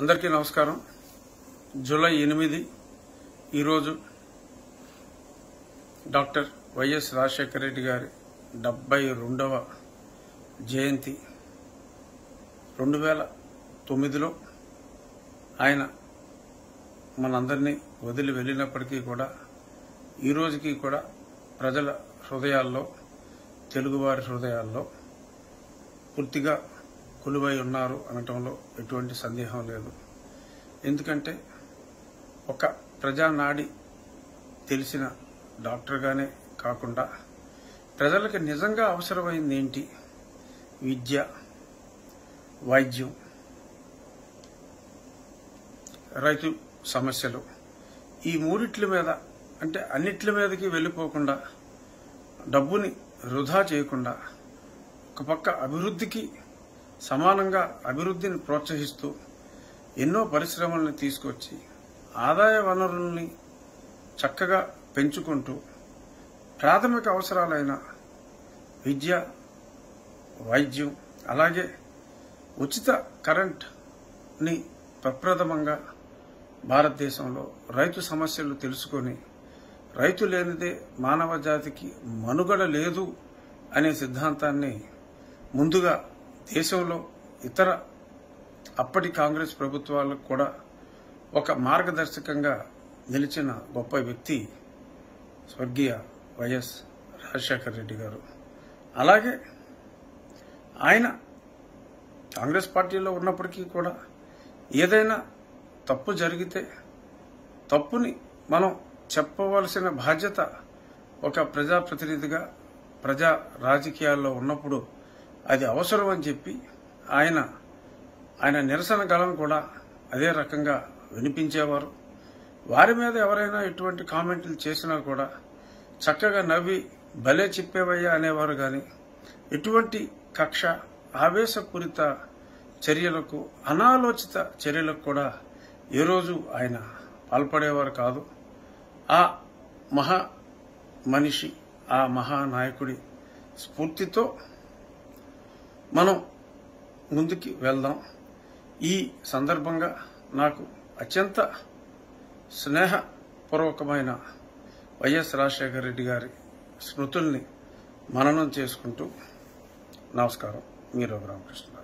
అందరికీ నమస్కారం జూలై ఎనిమిది ఈరోజు డాక్టర్ వైఎస్ రాజశేఖర రెడ్డి గారి డెబ్బై రెండవ జయంతి రెండు వేల తొమ్మిదిలో ఆయన మనందరినీ వదిలి వెళ్ళినప్పటికీ కూడా ఈ రోజుకి కూడా ప్రజల హృదయాల్లో తెలుగువారి హృదయాల్లో పూర్తిగా కొలువై ఉన్నారు అనటంలో ఎటువంటి సందేహం లేదు ఎందుకంటే ఒక ప్రజానాడి తెలిసిన డాక్టర్గానే కాకుండా ప్రజలకు నిజంగా అవసరమైంది ఏంటి విద్య వైద్యం రైతు సమస్యలు ఈ మూడిట్ల మీద అంటే అన్నిట్ల మీదకి వెళ్ళిపోకుండా డబ్బుని వృధా చేయకుండా ఒక పక్క అభివృద్ధికి సమానంగా అభివృద్ధిని ప్రోత్సహిస్తూ ఎన్నో పరిశ్రమల్ని తీసుకొచ్చి ఆదాయ వనరుల్ని చక్కగా పెంచుకుంటూ ప్రాథమిక అవసరాలైన విద్య వైద్యం అలాగే ఉచిత కరెంట్ని ప్రప్రథమంగా భారతదేశంలో రైతు సమస్యలు తెలుసుకొని రైతు లేనిదే మానవ జాతికి మనుగడ లేదు అనే సిద్ధాంతాన్ని ముందుగా దేశంలో ఇతర అప్పటి కాంగ్రెస్ ప్రభుత్వాలకు కూడా ఒక మార్గదర్శకంగా నిలిచిన గొప్ప వ్యక్తి స్వర్గీయ వైఎస్ రాజశేఖర రెడ్డి గారు అలాగే ఆయన కాంగ్రెస్ పార్టీలో ఉన్నప్పటికీ కూడా ఏదైనా తప్పు జరిగితే తప్పుని మనం చెప్పవలసిన బాధ్యత ఒక ప్రజాప్రతినిధిగా ప్రజా రాజకీయాల్లో ఉన్నప్పుడు అది అవసరం అని చెప్పి ఆయన ఆయన నిరసన గలం కూడా అదే రకంగా వినిపించేవారు వారి మీద ఎవరైనా ఎటువంటి కామెంట్లు చేసినా కూడా చక్కగా నవ్వి భలే చెప్పేవయ్యా అనేవారు కానీ ఎటువంటి కక్ష ఆవేశపూరిత చర్యలకు అనాలోచిత చర్యలకు కూడా ఏ రోజు ఆయన పాల్పడేవారు కాదు ఆ మహా మనిషి ఆ మహానాయకుడి స్ఫూర్తితో మనం ముందుకి వెళ్దాం ఈ సందర్భంగా నాకు అత్యంత స్నేహపూర్వకమైన వైఎస్ రాజశేఖర రెడ్డి గారి స్మృతుల్ని మననం చేసుకుంటూ నమస్కారం మీ రఘురామకృష్ణ